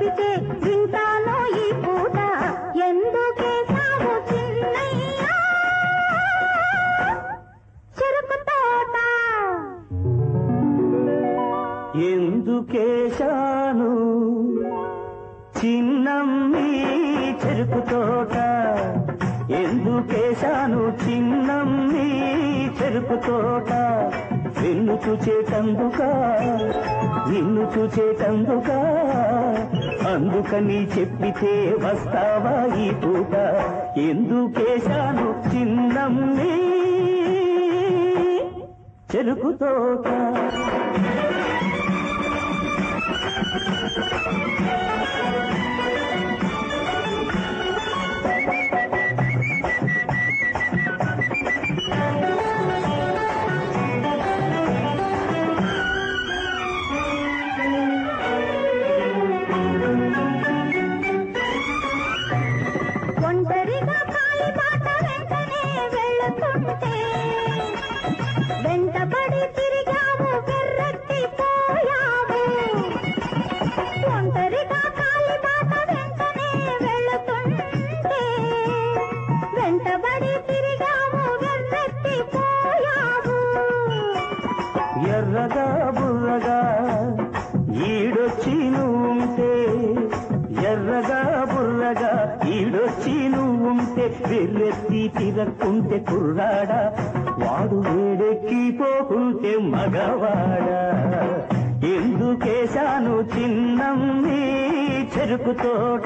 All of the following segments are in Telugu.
చెప్పితే వింటాను ఈ పూట ఎందుకే సాగు చిన్నయ్యా చెరుకు తోట ఎందుకేశాను చిన్నమ్మి చెరుకు తోట ఎందుకేశాను చిన్నమ్మి చెరుకు తోట నిన్ను చూచేటందుక నిన్ను చూచేటందుక అందుకని చెప్పితే వస్తావా ఈ పూట ఎందుకేశాను చిన్నమ్మి చెరుకు తోట ఒంటరిగా కాలిబాట వెంటనే వెళుతుంటే వెంటబడి తిరిగావు వెర్రెత్తి పోయావు ఒంటరిగా కాలిబాట వెంటనే వెళుతుంటే వెంటబడి తిరిగావు వెర్రెత్తి పోయావు ఎర్రగా బుర్రగా ఈడొచ్చి నువ్వుంటే ఎర్రగా బుర్రగా ఈడొచ్చి నువ్వుంటే వెర్రెత్తి తిరక్కుంటే కుర్రాడా వాడు వేడెక్కి పోకుంటే మగవాడా ఎందుకేశాను చిన్నమ్మి చెరుకు తోట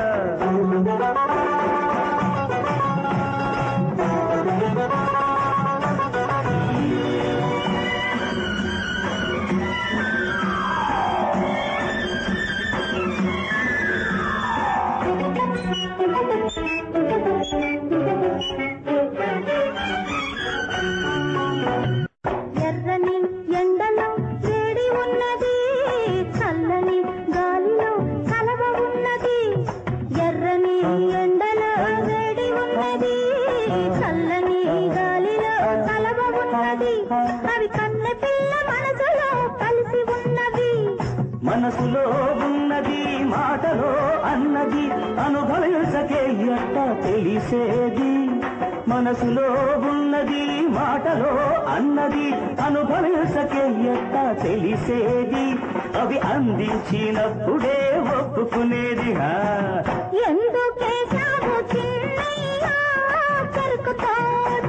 ఎర్రని ఎండలో వేడి ఉన్నది చల్లని గాలిలో కలవ ఉన్నది ఎర్రని ఎండలో వేడి ఉన్నది చల్లని గాలిలో కలవ ఉన్నది అవి కన్న పిల్ల మనసులో కలిసి ఉన్నవి మనసులో ఉన్నది మాటలో అన్నది అనుభవించకే ఎట్ట తెలిసేది మనసులో ఉన్నది మాటలో అన్నది అనుభవించకే ఎట్ట తెలిసేది అవి అందించినప్పుడే ఒప్పుకునేది హా ఎందుకే సాగు చిన్నయ్యా చెరుకు తోట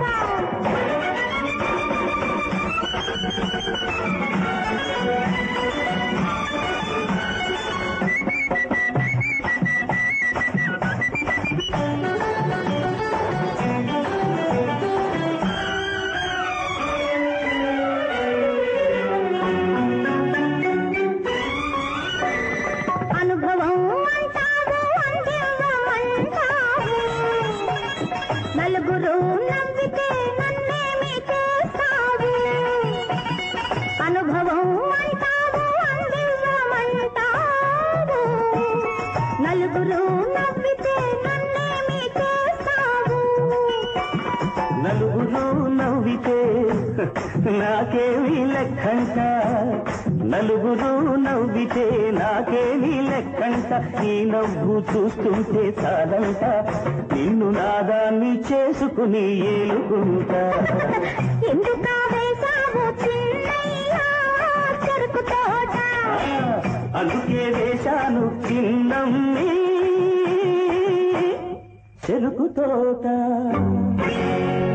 అనుభవం అంటావు అందివ్వమంటావు నలుగురు నవ్వితే నన్నేమి చేస్తావు అనుభవం అంటావు అందివ్వమంటావు నలుగురు నవ్వితే నన్నేమి చేస్తావు నలుగురు నవ్వితే నాకేమీ లెక్కంట నలుగురు నవ్వితే నాకేమీ లెక్కంట నీ నవ్వు చూస్తుంటే చాలంట నిన్ను నాదాన్ని చేసుకుని ఏలుకుంటా ఎందుకా వేశావు చిన్నయ్యా చెరుకు తోట అందుకే వేశాను చిన్నమ్మి చెరుకు తోట